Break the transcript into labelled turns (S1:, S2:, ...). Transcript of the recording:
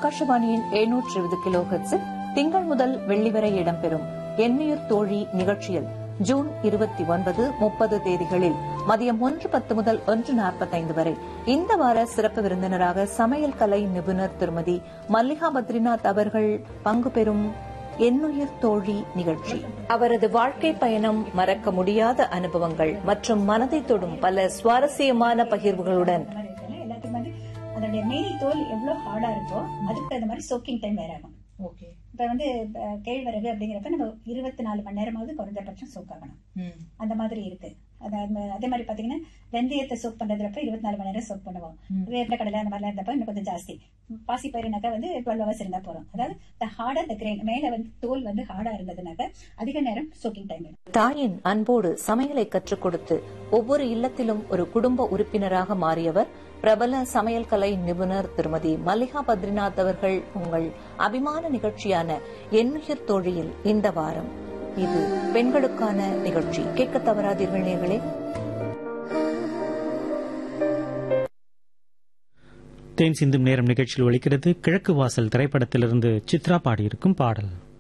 S1: ஆகாஷவாணியின் எழுநூற்று இருபது கிலோ ஹெர்ட்ஸில் திங்கள் முதல் வெள்ளி வரை இடம்பெறும் எண்ணுயிர் தோழி நிகழ்ச்சியில் ஜூன் இருபத்தி ஒன்பது முப்பது தேதிகளில் மதியம் ஒன்று பத்து முதல் ஒன்று நாற்பத்தைந்து வரை இந்த வார சிறப்பு விருந்தினராக சமையல் கலை நிபுணர் திருமதி மல்லிகா பத்ரிநாத் அவர்கள் பங்கு பெறும் எண்ணுயிர் தோழி நிகழ்ச்சி அவரது வாழ்க்கை பயணம் மறக்க முடியாத அனுபவங்கள் மற்றும் மனதை தொடும் பல சுவாரஸ்யமான பகிர்வுகளுடன்
S2: அந்த மாதிரி இருக்குல்ல, எல்லாத்துக்கும் வந்து அதோடைய மேனி தோல் எவ்வளவு ஹார்டா இருக்கோ அதுக்கு தகுந்த மாதிரி சோக்கிங் டைம் வேற ஆகும்
S1: ஓகே
S2: இப்ப வந்து அஹ், கேழ்வரகு அப்படிங்கிறப்ப நம்ம இருபத்தி நாலு மணி நேரமாவது குறைந்தபட்சம் சோக் ஆகணும் அந்த மாதிரி இருக்கு அதாவது அதே மாதிரி பாத்தீங்கன்னா வெந்தயத்தை சோக் பண்றதுலப்ப இருபத்தி நாலு மணி நேரம் சோக் பண்ணுவோம் வேர்க்கடலை கடலை அந்த மாதிரிலாம் இருந்தப்ப இன்னும் கொஞ்சம் ஜாஸ்தி பாசி பயிருனாக்கா வந்து டுவெல் ஹவர்ஸ் இருந்தா போறோம் அதாவது ஹார்டா இந்த கிரெயின் மேல வந்து தோல் வந்து ஹார்டா இருந்ததுனாக்க அதிக நேரம் சோக்கிங் டைம் வேணும்
S1: தாயின் அன்போடு சமையலை கற்றுக் கொடுத்து ஒவ்வொரு இல்லத்திலும் ஒரு குடும்ப உறுப்பினராக மாறியவர் பிரபல சமையல் கலை நிபுணர் திருமதி மல்லிகா பத்ரிநாத் அவர்கள் உங்கள் அபிமான நிகழ்ச்சியான எண்ணுயிர் தோழியில் இந்த வாரம் இது பெண்களுக்கான நிகழ்ச்சி கேட்க தவறாதீர்கள் நேர்களே
S3: தேன் சிந்தும் நேரம் நிகழ்ச்சியில் ஒலிக்கிறது கிழக்கு வாசல் திரைப்படத்திலிருந்து சித்ரா பாடியிருக்கும் பாடல்